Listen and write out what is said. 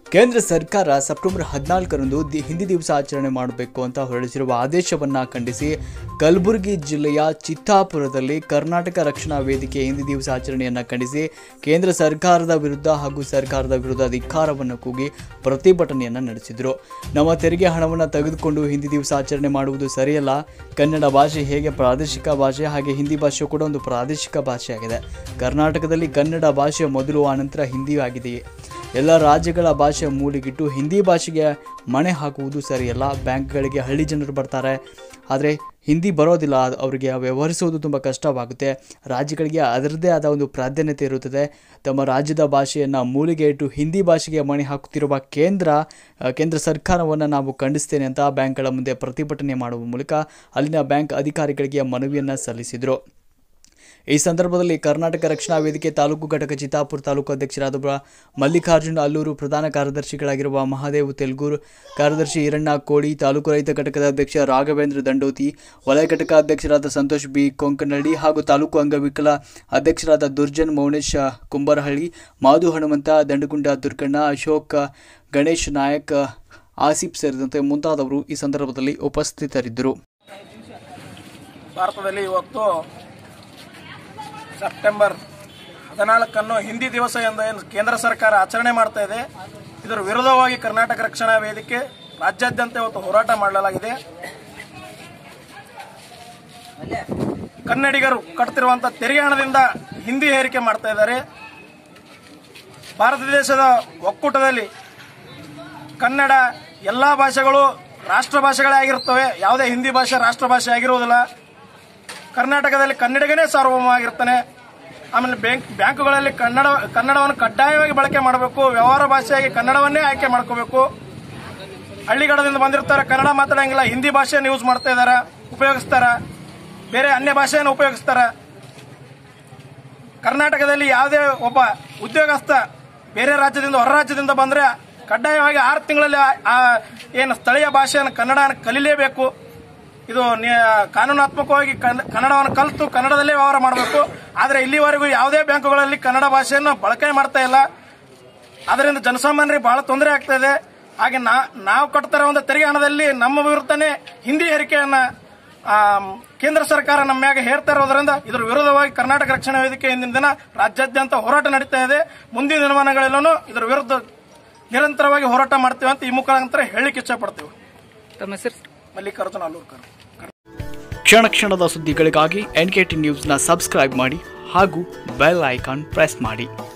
ಕೇಂದ್ರ ಸರ್ಕಾರ ಸೆಪ್ಟೆಂಬರ್ ಹದಿನಾಲ್ಕರಂದು ದಿ- ಹಿಂದಿ ದಿವಸ ಆಚರಣೆ ಮಾಡಬೇಕು ಅಂತ ಹೊರಡಿಸಿರುವ ಆದೇಶವನ್ನು ಖಂಡಿಸಿ ಕಲಬುರಗಿ ಜಿಲ್ಲೆಯ ಚಿತ್ತಾಪುರದಲ್ಲಿ ಕರ್ನಾಟಕ ರಕ್ಷಣಾ ವೇದಿಕೆ ಹಿಂದಿ ದಿವಸ ಆಚರಣೆಯನ್ನು ಖಂಡಿಸಿ ಕೇಂದ್ರ ಸರ್ಕಾರದ ವಿರುದ್ಧ ಹಾಗೂ ಸರ್ಕಾರದ ವಿರುದ್ಧ ಧಿಕ್ಕಾರವನ್ನು ಕೂಗಿ ಪ್ರತಿಭಟನೆಯನ್ನು ನಡೆಸಿದರು ನಮ್ಮ ತೆರಿಗೆ ಹಣವನ್ನು ತೆಗೆದುಕೊಂಡು ಹಿಂದಿ ದಿವಸ ಆಚರಣೆ ಮಾಡುವುದು ಸರಿಯಲ್ಲ ಕನ್ನಡ ಭಾಷೆ ಹೇಗೆ ಪ್ರಾದೇಶಿಕ ಭಾಷೆ ಹಾಗೆ ಹಿಂದಿ ಭಾಷೆ ಕೂಡ ಒಂದು ಪ್ರಾದೇಶಿಕ ಭಾಷೆಯಾಗಿದೆ ಕರ್ನಾಟಕದಲ್ಲಿ ಕನ್ನಡ ಭಾಷೆ ಮೊದಲು ಆನಂತರ ಹಿಂದಿ ಆಗಿದೆಯೇ ಎಲ್ಲ ರಾಜ್ಯಗಳ ಭಾಷೆ ಮೂಲಿಗಿಟ್ಟು ಹಿಂದಿ ಭಾಷೆಗೆ ಮಣೆ ಹಾಕುವುದು ಸರಿಯಲ್ಲ ಬ್ಯಾಂಕ್ಗಳಿಗೆ ಹಳ್ಳಿ ಜನರು ಬರ್ತಾರೆ ಆದರೆ ಹಿಂದಿ ಬರೋದಿಲ್ಲ ಅದ್- ಅವರಿಗೆ ವ್ಯವಹರಿಸುವುದು ತುಂಬ ಕಷ್ಟವಾಗುತ್ತೆ ರಾಜ್ಯಗಳಿಗೆ ಅದರದ್ದೇ ಆದ ಒಂದು ಪ್ರಾಧಾನ್ಯತೆ ಇರುತ್ತದೆ ತಮ್ಮ ರಾಜ್ಯದ ಭಾಷೆಯನ್ನು ಮೂಲಿಗೆ ಇಟ್ಟು ಹಿಂದಿ ಭಾಷೆಗೆ ಮಣೆ ಹಾಕುತ್ತಿರುವ ಕೇಂದ್ರ ಆ, ಕೇಂದ್ರ ಸರ್ಕಾರವನ್ನು ನಾವು ಖಂಡಿಸ್ತೇನೆ ಅಂತ ಬ್ಯಾಂಕ್ಗಳ ಮುಂದೆ ಪ್ರತಿಭಟನೆ ಮಾಡುವ ಮೂಲಕ ಅಲ್ಲಿನ ಬ್ಯಾಂಕ್ ಅಧಿಕಾರಿಗಳಿಗೆ ಮನವಿಯನ್ನು ಸಲ್ಲಿಸಿದರು ಈ ಸಂದರ್ಭದಲ್ಲಿ ಕರ್ನಾಟಕ ರಕ್ಷಣಾ ವೇದಿಕೆ ತಾಲೂಕು ಘಟಕ ಚಿತ್ತಾಪುರ ತಾಲೂಕು ಅಧ್ಯಕ್ಷರಾದ ಬ- ಮಲ್ಲಿಕಾರ್ಜುನ ಅಲ್ಲೂರು ಪ್ರಧಾನ ಕಾರ್ಯದರ್ಶಿಗಳಾಗಿರುವ ಮಹಾದೇವ್ ತೆಲ್ಗೂರು ಕಾರ್ಯದರ್ಶಿ ಈರಣ್ಣ ಕೋಳಿ ತಾಲೂಕು ರೈತ ಘಟಕದ ಅಧ್ಯಕ್ಷ ರಾಘವೇಂದ್ರ ದಂಡೋತಿ ವಲಯ ಘಟಕ ಅಧ್ಯಕ್ಷರಾದ ಸಂತೋಷ್ ಬಿ ಕೊಂಕನಹಳ್ಳಿ ಹಾಗೂ ತಾಲೂಕು ಅಂಗವಿಕಲ ಅಧ್ಯಕ್ಷರಾದ ದುರ್ಜನ್ ಮೌನೇಶ್ ಕುಂಬರಹಳ್ಳಿ ಮಾಧು ಹನುಮಂತ ದಂಡಗುಂಡ ದುರ್ಗಣ್ಣ ಅಶೋಕ್ ಗಣೇಶ್ ನಾಯಕ್ ಆಸಿಫ್ ಸೇರಿದಂತೆ ಮುಂತಾದವರು ಈ ಸಂದರ್ಭದಲ್ಲಿ ಉಪಸ್ಥಿತರಿದ್ದರು ಭಾರತದಲ್ಲಿ ಇವತ್ತು ಸೆಪ್ಟೆಂಬರ್ ಹದಿನಾಲ್ಕನ್ನು ಹಿಂದಿ ದಿವಸ ಎಂದು ಏನು ಕೇಂದ್ರ ಸರ್ಕಾರ ಆಚರಣೆ ಮಾಡ್ತಾ ಇದೆ ಇದರ ವಿರೋಧವಾಗಿ ಕರ್ನಾಟಕ ರಕ್ಷಣಾ ವೇದಿಕೆ ರಾಜ್ಯಾದ್ಯಂತ ಇವತ್ತು ಹೋರಾಟ ಮಾಡಲಾಗಿದೆ ಕನ್ನಡಿಗರು ಕಟ್ತಿರುವಂತಹ ತೆರಿಗೆ ಹಣದಿಂದ ಹಿಂದಿ ಹೇರಿಕೆ ಮಾಡ್ತಾ ಇದ್ದಾರೆ ಭಾರತ ದೇಶದ ಒಕ್ಕೂಟದಲ್ಲಿ ಕನ್ನಡ ಎಲ್ಲಾ ಭಾಷೆಗಳು ರಾಷ್ಟ್ರ ಭಾಷೆಗಳೇ ಆಗಿರ್ತವೆ ಯಾವುದೇ ಹಿಂದಿ ಭಾಷೆ ರಾಷ್ಟ್ರ ಭಾಷೆ ಆಗಿರುವುದಿಲ್ಲ ಕರ್ನಾಟಕದಲ್ಲಿ ಕನ್ನಡಿಗನೇ ಸಾರ್ವಭೌಮ ಆಗಿರ್ತಾನೆ ಆಮೇಲೆ ಬ್ಯಾಂಕ್ ಬ್ಯಾಂಕುಗಳಲ್ಲಿ ಕನ್ನಡ ಕನ್ನಡವನ್ನು ಕಡ್ಡಾಯವಾಗಿ ಬಳಕೆ ಮಾಡಬೇಕು ವ್ಯವಹಾರ ಭಾಷೆಯಾಗಿ ಕನ್ನಡವನ್ನೇ ಆಯ್ಕೆ ಮಾಡ್ಕೋಬೇಕು ಹಳ್ಳಿಗಡದಿಂದ ಬಂದಿರ್ತಾರೆ ಕನ್ನಡ ಮಾತಾಡಂಗಿಲ್ಲ ಹಿಂದಿ ಭಾಷೆಯನ್ನು ಯೂಸ್ ಮಾಡ್ತಾ ಇದಾರೆ ಉಪಯೋಗಿಸ್ತಾರ ಬೇರೆ ಅನ್ಯ ಭಾಷೆಯನ್ನು ಉಪಯೋಗಿಸ್ತಾರ ಕರ್ನಾಟಕದಲ್ಲಿ ಯಾವುದೇ ಒಬ್ಬ ಉದ್ಯೋಗಸ್ಥ ಬೇರೆ ರಾಜ್ಯದಿಂದ ಹೊರ ರಾಜ್ಯದಿಂದ ಬಂದ್ರೆ ಕಡ್ಡಾಯವಾಗಿ ಆರು ತಿಂಗಳಲ್ಲಿ ಆ- ಆ ಏನು ಸ್ಥಳೀಯ ಭಾಷೆಯನ್ನು ಕನ್ನಡ ಕಲಿಲೇಬೇಕು ಇದು ನಿ- ಕಾನೂನಾತ್ಮಕವಾಗಿ ಕನ್ನ- ಕನ್ನಡವನ್ನು ಕಲಿತು ಕನ್ನಡದಲ್ಲೇ ವ್ಯವಹಾರ ಮಾಡಬೇಕು ಆದರೆ ಇಲ್ಲಿವರೆಗೂ ಯಾವುದೇ ಬ್ಯಾಂಕುಗಳಲ್ಲಿ ಕನ್ನಡ ಭಾಷೆಯನ್ನು ಬಳಕೆ ಮಾಡ್ತಾ ಇಲ್ಲ ಅದರಿಂದ ಜನಸಾಮಾನ್ಯರಿಗೆ ಬಹಳ ತೊಂದರೆ ಆಗ್ತಾ ಇದೆ ಹಾಗೆ ನಾ ನಾವು ಕಟ್ತಾ ಒಂದು ತೆರಿಗೆ ಹಣದಲ್ಲಿ ನಮ್ಮ ವಿರುದ್ಧನೇ ಹಿಂದಿ ಹೇರಿಕೆಯನ್ನ ಆಮ್, ಕೇಂದ್ರ ಸರ್ಕಾರ ನಮ್ಮ ಮ್ಯಾಗ ಹೇರ್ತಾ ಇರೋದ್ರಿಂದ ಇದರ ವಿರೋಧವಾಗಿ ಕರ್ನಾಟಕ ರಕ್ಷಣಾ ವೇದಿಕೆ ಇಂದಿನ ದಿನ ರಾಜ್ಯಾದ್ಯಂತ ಹೋರಾಟ ನಡೀತಾ ಇದೆ ಮುಂದಿನ ದಿನಮಾನಗಳಲ್ಲೂ ಇದರ ವಿರುದ್ಧ ನಿರಂತರವಾಗಿ ಹೋರಾಟ ಮಾಡ್ತೇವೆ ಅಂತ ಈ ಮುಖಾಂತರ ಹೇಳಿಕ್ಕೆ ಇಚ್ಛಪಡ್ತೇವೆ ತಮ್ಮ ಹೆಸರು ಮಲ್ಲಿಕಾರ್ಜುನ ಅಲ್ಲೂರ್ಕರ್ ಕ್ಷಣ ಕ್ಷಣದ ಸುದ್ದಿಗಳಿಗಾಗಿ ಎನ್ ಕೆ ಟಿ ನ್ಯೂಸ್ನ ಸಬ್ಸ್ಕ್ರೈಬ್ ಮಾಡಿ ಹಾಗೂ ಬೆಲ್ ಐಕಾನ್ ಪ್ರೆಸ್ ಮಾಡಿ